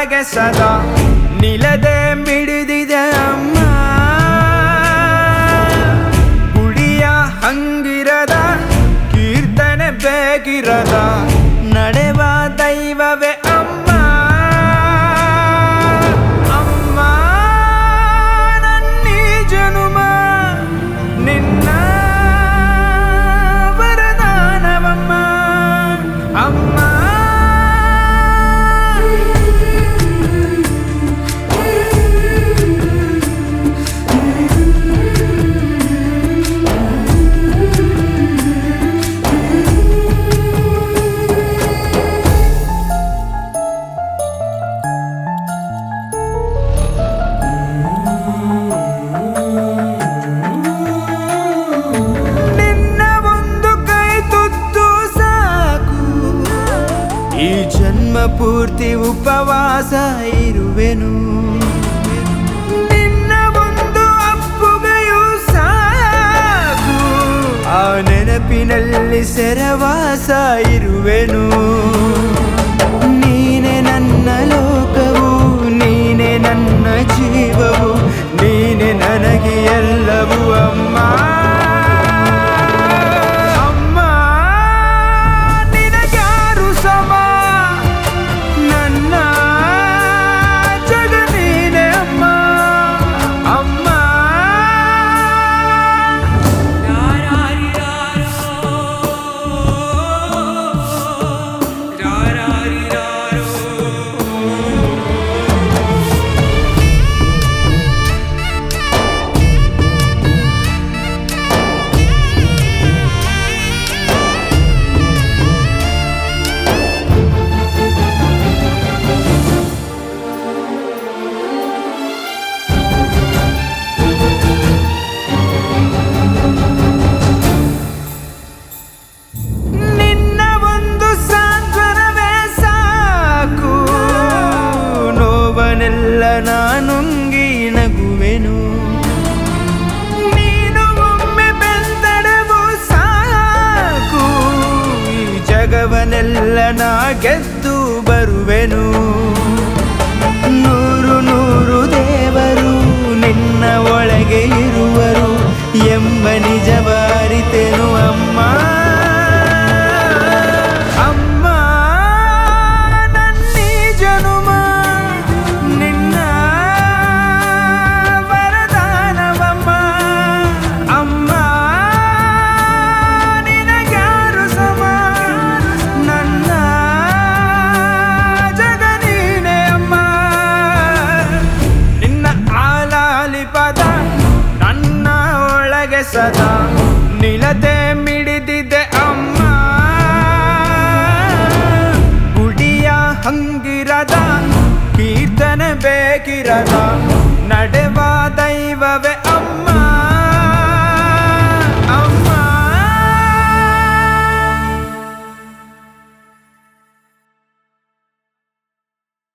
ಒಳಗೆ ಸದಾ ನಿಲದೆ ಮಿಡಿದಿದೆ ಅಮ್ಮ ಗುಡಿಯ ಹಂಗಿರದ ಕೀರ್ತನೆ ಬೇಕಿರದ ನಡೆವ ದೈವವೇ ಅಮ್ಮ ಅಮ್ಮ ನನ್ನೀ ಜನುಮ ನಿನ್ನ ವರದಾನವಮ್ಮ ಅಮ್ಮ ನಿನ್ನ ಒಂದು ಕೈ ತುತ್ತು ಸಾಕು ಈ ಜನ್ಮ ಪೂರ್ತಿ ಉಪವಾಸ ಇರುವೆನು ನಿನ್ನ ಒಂದು ಅಪ್ಪುಗೆಯೂ ಸಾಕು ಆ ನೆನಪಿನಲ್ಲಿ ಸೆರವಾಸ ಇರುವೆನು ನೀನೆ ನನ್ನ ಲೋಕವು ನೀನೆ ನನ್ನ ಜೀವವು ನೀನೆ ನನಗೆ ಎಲ್ಲವೂ ಅಮ್ಮ ಅಮ್ಮ ನಿನಗ್ಯಾರು ಸಮ ನನ್ನ ಜಗ ನೀನೆ ಅಮ್ಮ ಅಮ್ಮ ನಿನ್ನ ಒಂದು ಸಾಂತ್ವನವೇ ಸಾಕು ನೋವನೆಲ್ಲ ನಾನುಂಗಿ ನಗುವೆನು ನೀನು ಒಮ್ಮೆ ಬೆಂದಡವು ಸಾಕು ಈ ಜಗವನೆಲ್ಲ ನಾ ಗೆದ್ದು ಬರುವೆನು ನೂರು ನೂರು ದೇವರು ನಿನ್ನ ಒಳಗೆ ಇರುವರು ಎಂಬ ನಿಜವಾರಿತೆನು ಅಮ್ಮ ಅಮ್ಮ ನನ್ನೀ ಜನುಮ ನಿನ್ನ ವರದಾನವಮ್ಮ ಅಮ್ಮ ನಿನಗ್ಯಾರು ಸಮ ನನ್ನ ಜಗ ನೀನೆ ಅಮ್ಮ ನಿನ್ನ ಆಲಾಲಿ ಪದ ನನ್ನ ಒಳಗೆ ಸದಾ ನಿಲತೆ ಮಿಡಿದಿದೆ ಅಮ್ಮ ಗುಡಿಯ ಹಂಗಿರದ ಕೀರ್ತನೆ ಬೇಕಿರದ ನಡೆ